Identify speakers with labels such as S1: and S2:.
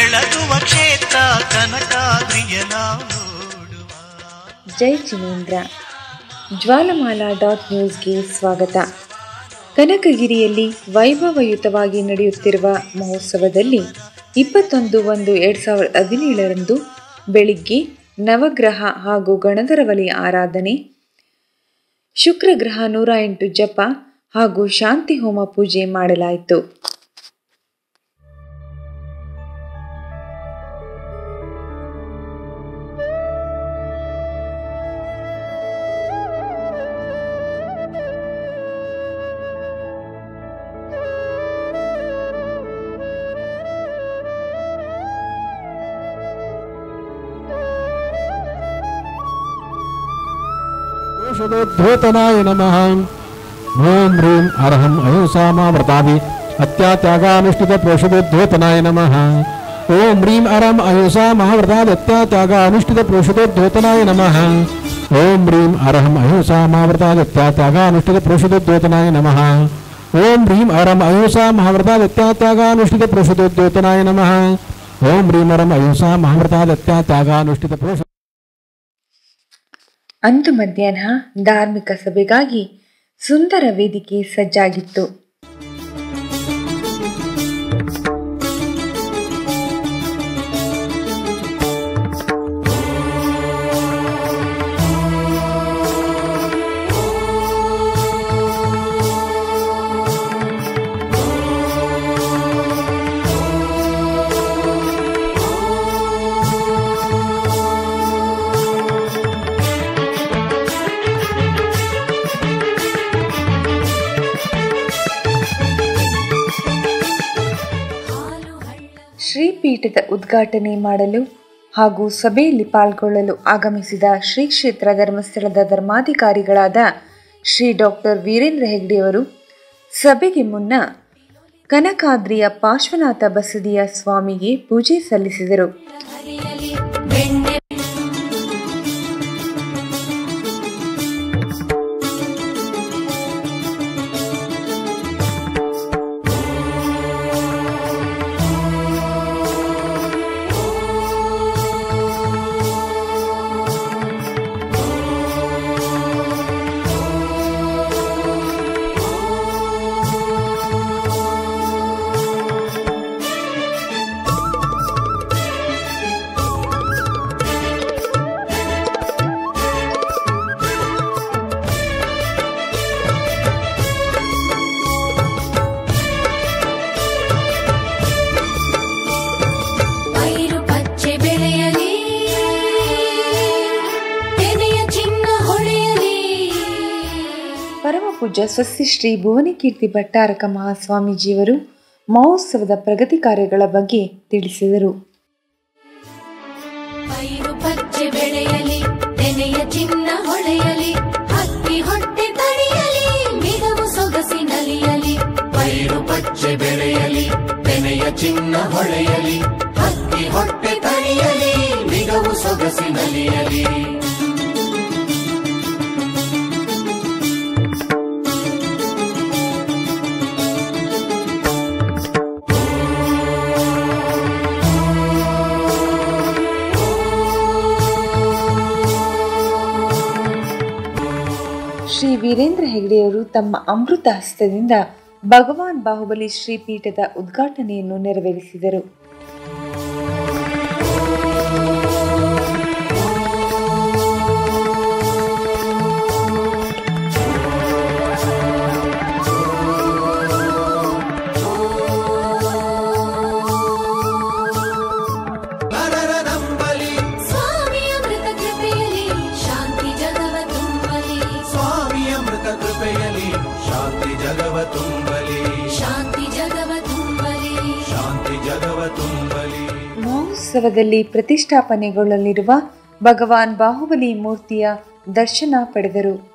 S1: ಬೆಳಗುವ ಕ್ಷೇತ್ರ ಕನಕಾದ್ರಿಯ ನಾವು ನೋಡುವ
S2: ಜೈ ಜಿನೇಂದ್ರ ಜ್ವಾಲಮಾಲಾ ಡಾಟ್ ನ್ಯೂಸ್ಗೆ ಸ್ವಾಗತ ಕನಕಗಿರಿಯಲ್ಲಿ ವೈಭವಯುತವಾಗಿ ನಡೆಯುತ್ತಿರುವ ಮಹೋತ್ಸವದಲ್ಲಿ ಇಪ್ಪತ್ತೊಂದು ಒಂದು ಎರಡು ಸಾವಿರದ ಹದಿನೇಳರಂದು ಬೆಳಿಗ್ಗೆ ನವಗ್ರಹ ಹಾಗೂ ಗಣಧರವಲಿ ಆರಾಧನೆ ಶುಕ್ರಗ್ರಹ ನೂರ ಎಂಟು ಜಪ ಹಾಗೂ ಶಾಂತಿ ಹೋಮ ಪೂಜೆ ಮಾಡಲಾಯಿತು
S3: ೋಷಧೋದ್ಧೋತನಾಯ ನಮಃ ಓಂ ಹ್ರೀಂ ಅರ್ಹಂ ಅಹಿಂಸಾಮಾವೃತಾಭಿ ಅತ್ಯಾತ್ಯಾಗಾನುಷ್ಠಿತ ಪ್ರೋಷಧೋದ್ಧೋತನಾಯ ನಮಃ ಓಂ ಹ್ರೀಂ ಅರಂ ಅಹಿಂಸಾ ಮಹಾವ್ರತಾದ್ ಅತ್ಯಾತ್ಯಾಗ ಅನುಷ್ಠಿತ ಪ್ರೋಷಧೋದ್ಧೋತನಾಯ ನಮಃ ಓಂ ಹ್ರೀಂ ಅರ್ಹಂ ಅಹಿಂಸಾ ಮಹಾವ್ರತಾದ್ ಅತ್ಯಾತ್ಯಾಗ ಅನುಷ್ಠಿತ ಪ್ರೋಷಧೋದ್ಧೋತನಾಯ ನಮಃ ಓಂ ಹ್ರೀಂ ಅರಂ ಅಹಿಂಸಾ ಮಹಾವ್ರತಾದ್ ಅತ್ಯಾತ್ಯಾಗ ಅನುಷ್ಠಿತ ಪ್ರೋಷಧೋದ್ಧೋತನಾಯ ನಮಃ ಓಂ ಹ್ರೀಂ ಅರಂ ಅಹಿಂಸಾ ಮಹಾವ್ರತಾದ್ ಅತ್ಯಾತ್ಯಾಗ ಅನುಷ್ಠಿತ ಪ್ರೋಷ
S2: ಅಂದು ಮಧ್ಯಾಹ್ನ ಧಾರ್ಮಿಕ ಸಭೆಗಾಗಿ ಸುಂದರ ವೇದಿಕೆ ಸಜ್ಜಾಗಿತ್ತು ಶ್ರೀಪೀಠದ ಉದ್ಘಾಟನೆ ಮಾಡಲು ಹಾಗೂ ಸಭೆಯಲ್ಲಿ ಪಾಲ್ಗೊಳ್ಳಲು ಆಗಮಿಸಿದ ಶ್ರೀ ಕ್ಷೇತ್ರ ಧರ್ಮಸ್ಥಳದ ಧರ್ಮಾಧಿಕಾರಿಗಳಾದ ಶ್ರೀ ಡಾಕ್ಟರ್ ವೀರೇಂದ್ರ ಹೆಗ್ಡೆಯವರು ಸಭೆಗೆ ಮುನ್ನ ಕನಕಾದ್ರಿಯ ಪಾರ್ಶ್ವನಾಥ ಬಸದಿಯ ಸ್ವಾಮಿಗೆ ಪೂಜೆ ಸಲ್ಲಿಸಿದರು
S4: ಹರಿಯಲಿ ಬೆಣ್ಣೆ ಪೈರು ಪಚ್ಚೆ ಬೆಳೆಯಲಿ ತೆನೆಯ ಚಿನ್ನ ಹೊಳೆಯಲಿ
S2: ಪರಮ ಪೂಜ್ಯ ಸ್ವಸ್ತಿ ಶ್ರೀ ಭುವನಕೀರ್ತಿ ಭಟ್ಟಾರಕ ಮಹಾಸ್ವಾಮೀಜಿಯವರು ಮಹೋತ್ಸವದ ಪ್ರಗತಿ ಕಾರ್ಯಗಳ ಬಗ್ಗೆ ತಿಳಿಸಿದರು
S4: ಪೈರು ಪಚ್ಚೆ ಬೆಳೆಯಲಿ ತೆನೆಯ ಚಿನ್ನ ಹೊಳೆಯಲಿ ಹಕ್ಕಿ ಹೊಟ್ಟೆ ತಣಿಯಲಿ ಮಿಗವು ಸೊಗಸಿನಲಿಯಲಿ
S5: ಪೈರು ಪಚ್ಚೆ ಬೆಳೆಯಲಿ ತೆನೆಯ ಚಿನ್ನ ಹೊಳೆಯಲಿ ಹಕ್ಕಿ ಹೊಟ್ಟೆ ತಣಿಯಲಿ ಮಿಗವು ಸೊಗಸಿನಲಿಯಲಿ
S2: ಶ್ರೀ ವೀರೇಂದ್ರ ಹೆಗ್ಡೆಯವರು ತಮ್ಮ ಅಮೃತ ಹಸ್ತದಿಂದ ಭಗವಾನ್ ಬಾಹುಬಲಿ ಶ್ರೀಪೀಠದ ಉದ್ಘಾಟನೆಯನ್ನು ನೆರವೇರಿಸಿದರು
S5: ನರರ ನಂಬಲಿ
S4: ಸ್ವಾಮಿ ಅಮೃತ ಕೃಪೆಯಲಿ ಶಾಂತಿ ಜಗವ ತುಂಬಲಿ
S5: ಸ್ವಾಮಿಯ ಮೃತ ಕೃಪೆಯಲಿ ಶಾಂತಿ ಜಗವ ತುಂಬಲಿ
S4: ಶಾಂತಿ ಜಗವ ತುಂಬಲಿ
S5: ಶಾಂತಿ ಜಗವ ತುಂಬಲಿ
S2: ಮಹೋತ್ಸವದಲ್ಲಿ ಪ್ರತಿಷ್ಠಾಪನೆಗೊಳ್ಳಲಿರುವ ಭಗವಾನ್ ಬಾಹುಬಲಿ ಮೂರ್ತಿಯ ದರ್ಶನ ಪಡೆದರು